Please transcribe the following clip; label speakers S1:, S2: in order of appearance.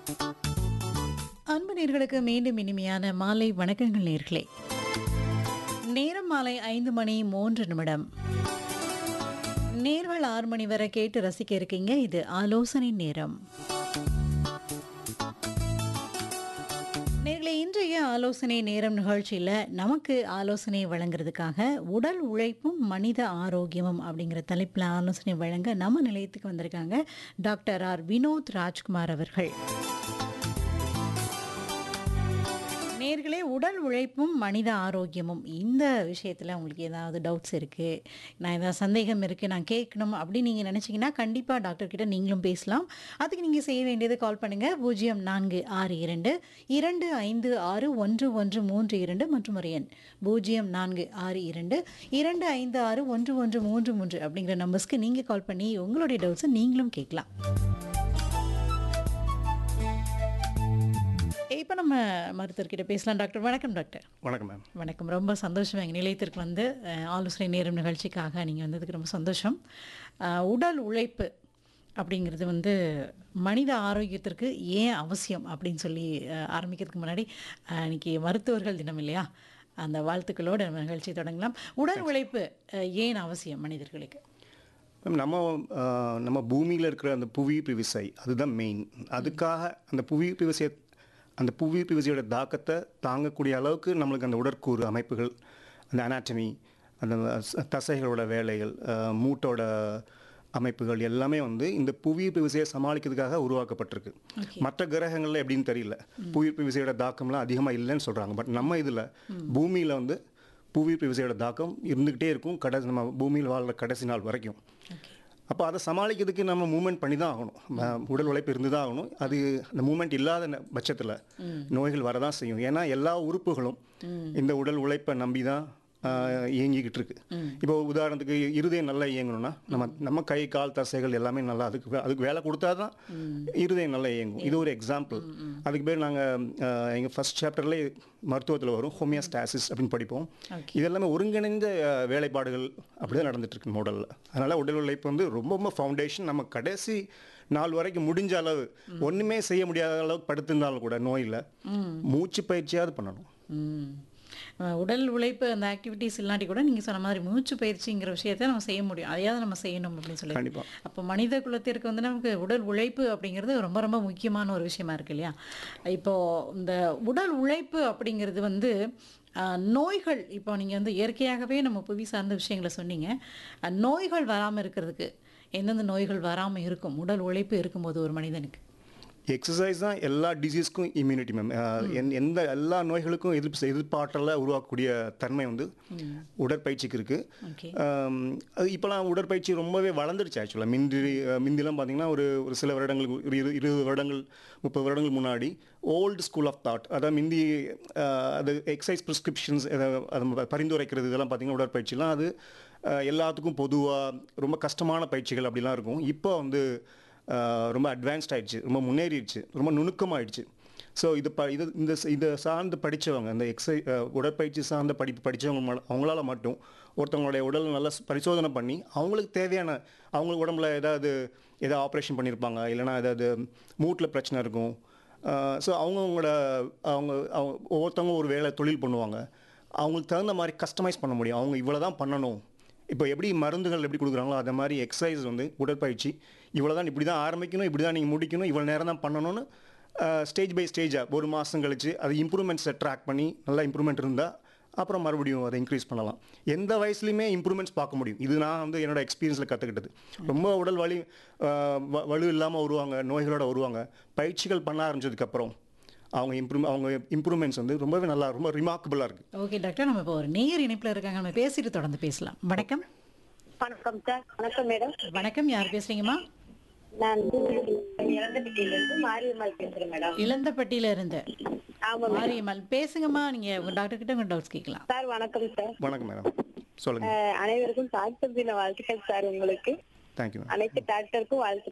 S1: அன்பு நேர்களுக்கு மீண்டும் இனிமையான மாலை வணக்கங்கள் நேர்களே நேரம் மாலை ஐந்து மணி மூன்று நிமிடம் நேர்கள் ஆறு மணி வரை கேட்டு ரசிக்க இருக்கீங்க இது ஆலோசனை நேரம் நேர்களே இன்றைய ஆலோசனை நேரம் நிகழ்ச்சியில் நமக்கு ஆலோசனை வழங்குறதுக்காக உடல் உழைப்பும் மனித ஆரோக்கியமும் அப்படிங்கிற தலைப்பில் ஆலோசனை வழங்க நம்ம நிலையத்துக்கு வந்திருக்காங்க டாக்டர் ஆர் வினோத் ராஜ்குமார் அவர்கள் நேர்களே உடல் உழைப்பும் மனித ஆரோக்கியமும் இந்த விஷயத்தில் உங்களுக்கு ஏதாவது டவுட்ஸ் இருக்குது நான் ஏதாவது சந்தேகம் இருக்குது நான் கேட்கணும் அப்படின்னு நீங்கள் நினச்சிங்கன்னா கண்டிப்பாக டாக்டர் கிட்ட நீங்களும் பேசலாம் அதுக்கு நீங்கள் செய்ய வேண்டியது கால் பண்ணுங்கள் பூஜ்ஜியம் நான்கு ஆறு இரண்டு இரண்டு ஐந்து ஆறு ஒன்று ஒன்று மூன்று இரண்டு மற்றும் ஒரு எண் பூஜ்ஜியம் நான்கு ஆறு இரண்டு இரண்டு ஐந்து ஆறு ஒன்று ஒன்று மூன்று மூன்று அப்படிங்கிற நம்பர்ஸ்க்கு நீங்கள் கால் பண்ணி உங்களுடைய டவுட்ஸை நீங்களும் கேட்கலாம் இப்போ நம்ம மருத்துவர்கிட்ட பேசலாம் டாக்டர் வணக்கம் டாக்டர்
S2: வணக்கம் மேம்
S1: வணக்கம் ரொம்ப சந்தோஷம் எங்கள் நிலையத்திற்கு வந்து அஹ், ஆலோசனை நேரம் நிகழ்ச்சிக்காக நீங்கள் வந்ததுக்கு ரொம்ப சந்தோஷம் அஹ், உடல் உழைப்பு அப்படிங்கிறது வந்து மனித ஆரோக்கியத்திற்கு ஏன் அவசியம் அப்படின்னு சொல்லி அஹ், ஆரம்பிக்கிறதுக்கு முன்னாடி அஹ், இன்னைக்கு மருத்துவர்கள் தினம் இல்லையா அந்த வாழ்த்துக்களோடு நம்ம நிகழ்ச்சி தொடங்கலாம் உடல் உழைப்பு அஹ், ஏன் அவசியம் மனிதர்களுக்கு
S2: மேம் நம்ம ஆஹ், நம்ம பூமியில் இருக்கிற அந்த புவியீர்ப்பு விசை அதுதான் மெயின் அதுக்காக அந்த புவியீர்ப்பு விசையை அந்த புவியீர்ப்பு விசையோட தாக்கத்தை தாங்கக்கூடிய அளவுக்கு நம்மளுக்கு அந்த உடற்கூறு அமைப்புகள் அந்த அனாட்டமி அந்த ச- தசைகளோட வேலைகள் ஆஹ், மூட்டோட அமைப்புகள் எல்லாமே வந்து இந்த புவியீர்ப்பு விசையை சமாளிக்கிறதுக்காக உருவாக்கப்பட்டிருக்கு
S1: Okay.
S2: மற்ற கிரகங்கள்ல எப்படின்னு தெரியல புவியீர்ப்பு விசையோட தாக்கம்லாம் அதிகமாக இல்லைன்னு சொல்கிறாங்க பட் நம்ம இதில் பூமியில் வந்து புவியீர்ப்பு விசையோட தாக்கம் இருந்துக்கிட்டே இருக்கும் கடைசி நம்ம பூமியில் வாழ்கிற கடைசி நாள் வரைக்கும் அப்போ அதை சமாளிக்கிறதுக்கு நம்ம மூவ்மெண்ட் பண்ணி தான் ஆகணும் ம- உடல் உழைப்பு இருந்து தான் ஆகணும் அது அந்த மூவ்மெண்ட் இல்லாத ந- பட்சத்தில் நோய்கள் வரதான் செய்யும் ஏன்னா எல்லா உறுப்புகளும் இந்த உடல் உழைப்பை நம்பி தான் ஆஹ், இயங்கிக்கிட்டு இருக்கு இப்போ உதாரணத்துக்கு இருதயம் நல்லா இயங்கணும்னா நம்ம நம்ம கை கால் தசைகள் எல்லாமே நல்லா அதுக்கு வே- அதுக்கு வேலை கொடுத்தா தான் இருதயம் நல்லா இயங்கும் இது ஒரு எக்ஸாம்பிள் அதுக்கு பேர் நாங்கள் எங்கள் ஃபர்ஸ்ட் சாப்டர்லேயே மருத்துவத்தில் வரும் ஹோமியோஸ்டாசிஸ் அப்படின்னு படிப்போம்
S1: Okay.
S2: இதெல்லாமே ஒருங்கிணைந்த அஹ், வேலைப்பாடுகள் அப்படிதான் நடந்துட்டு இருக்கு உடல்ல அதனால உடல் உழைப்பு வந்து ரொம்ப ரொம்ப ஃபவுண்டேஷன் நம்ம கடைசி நாள் வரைக்கும் முடிஞ்ச அளவு ஒண்ணுமே செய்ய முடியாத அளவுக்கு படுத்திருந்தாலும் கூட நோயில் மூச்சு பயிற்சியாவது பண்ணணும்
S1: ம். அஹ் உடல் உழைப்பு அந்த ஆக்டிவிட்டீஸ் இல்லாட்டி கூட நீங்கள் சொன்ன மாதிரி மூச்சு பயிற்சிங்கிற விஷயத்தை நம்ம செய்ய முடியும் அதையாவது நம்ம செய்யணும் அப்படின்னு சொல்லி
S2: கண்டிப்பா.
S1: அப்போ மனித குலத்திற்கு வந்து நமக்கு உடல் உழைப்பு அப்படிங்கிறது ரொம்ப ரொம்ப முக்கியமான ஒரு விஷயமா இருக்கு இல்லையா இப்போ இந்த உடல் உழைப்பு அப்படிங்கிறது வந்து அஹ், நோய்கள் இப்போ நீங்கள் வந்து இயற்கையாகவே நம்ம புவி சார்ந்த விஷயங்களை சொன்னீங்க அஹ், நோய்கள் வராமல் இருக்கிறதுக்கு எந்தெந்த நோய்கள் வராமல் இருக்கும் உடல் உழைப்பு இருக்கும்போது ஒரு மனிதனுக்கு
S2: எக்ஸசைஸ் தான் எல்லா டிசீஸ்க்கும் இம்யூனிட்டி மேம் எந்த எல்லா நோய்களுக்கும் எதிர்ப்பு எதிர்ப்பாற்றலை உருவாக்கக்கூடிய தன்மை வந்து உடற்பயிற்சிக்கு இருக்கு
S1: ஓகே
S2: ஆம், அது இப்போலாம் உடற்பயிற்சி ரொம்பவே வளர்ந்துருச்சு ஆக்சுவலாக மிந்தி அஹ், மிந்திலாம் பார்த்தீங்கன்னா ஒரு ஒரு சில வருடங்களுக்கு ஒரு இரு இருபது வருடங்கள் முப்பது வருடங்கள் முன்னாடி ஓல்டு ஸ்கூல் ஆஃப் தாட் அதாவது மிந்தி அஹ், அது எக்ஸசைஸ் ப்ரிஸ்கிரிப்ஷன்ஸ் அது பரிந்துரைக்கிறது இதெல்லாம் பார்த்தீங்கன்னா உடற்பயிற்சிலாம் அது அஹ், எல்லாத்துக்கும் பொதுவாக ரொம்ப கஷ்டமான பயிற்சிகள் அப்படிலாம் இருக்கும் இப்போ வந்து அஹ், ரொம்ப அட்வான்ஸ்ட் ஆயிடுச்சு ரொம்ப முன்னேறிடுச்சு ரொம்ப நுணுக்கமாயிடுச்சு ஸோ இது ப இது இந்த இதை சார்ந்து படித்தவங்க இந்த எக்ஸை உடற்பயிற்சி சார்ந்த படிப்பு படித்தவங்க ம- அவங்களால மட்டும் ஒருத்தவங்களுடைய உடல் நல்லா ஸ்- பரிசோதனை பண்ணி அவங்களுக்கு தேவையான அவங்களுக்கு உடம்புல ஏதாவது ஏதாவது ஆப்ரேஷன் பண்ணியிருப்பாங்க இல்லைன்னா ஏதாவது மூட்டில் பிரச்சனை இருக்கும் ஸோ அவங்கவுங்களோட அவங்க அவங்க ஒவ்வொருத்தவங்க ஒரு வேலை தொழில் பண்ணுவாங்க அவங்களுக்கு தகுந்த மாதிரி கஸ்டமைஸ் பண்ண முடியும் அவங்க இவ்வளோ தான் பண்ணணும் இப்போ எப்படி மருந்துகள் எப்படி கொடுக்குறாங்களோ அதே மாதிரி எக்ஸசைஸ் வந்து உடற்பயிற்சி இவ்வளோ தான் இப்படி தான் ஆரம்பிக்கணும் இப்படி தான் நீங்கள் முடிக்கணும் இவ்வளோ நேரம் தான் பண்ணணும்னு ஸ்டேஜ் பை ஸ்டேஜாக ஒரு மாதம் கழிச்சு அது இம்ப்ரூவ்மெண்ட்ஸை ட்ராக் பண்ணி நல்லா இம்ப்ரூவ்மெண்ட் இருந்தால் அப்புறம் மறுபடியும் அதை இன்க்ரீஸ் பண்ணலாம் எந்த வயசுலையுமே இம்ப்ரூவ்மெண்ட்ஸ் பார்க்க முடியும் இது நான் வந்து என்னோட எக்ஸ்பீரியன்ஸில் கற்றுக்கிட்டது ரொம்ப உடல் வலி அஹ், வ- வலு இல்லாமல் வருவாங்க நோய்களோட வருவாங்க பயிற்சிகள் பண்ண ஆரம்பிச்சதுக்கப்புறம் அவங்க இம்ப்ரூவ் அவங்க இம்ப்ரூவ்மெண்ட்ஸ் வந்து ரொம்பவே நல்லா ரொம்ப ரிமார்க்கபுளாக இருக்குது
S1: ஓகே டாக்டர் நம்ம இப்போ ஒரு நேர் இணைப்பில் இருக்காங்க நம்ம பேசிட்டு தொடர்ந்து பேசலாம் வணக்கம்
S3: வணக்கம் சார் வணக்கம் மேடம்
S1: வணக்கம் யார் பேசுறீங்கம்மா
S3: நான் இறந்தபட்டியில இருந்து மாரியம்மாள் பேசுறேன் மேடம்
S1: இளந்தப்பட்டியில இருந்து
S3: ஆமா
S1: மாரியம்மாள் பேசுங்கம்மா நீங்க உங்க டாக்டர் கிட்ட உங்க டவுட்ஸ் கேட்கலாம்
S3: சார் வணக்கம் சார்
S2: வணக்கம் மேடம் சொல்லுங்கள்
S3: அஹ், அனைவருக்கும் டாக்டர் தின வாழ்த்துக்கள் சார் உங்களுக்கு
S2: தேங்க்யூ மேம்
S3: அனைத்து டாக்டருக்கும் வாழ்த்து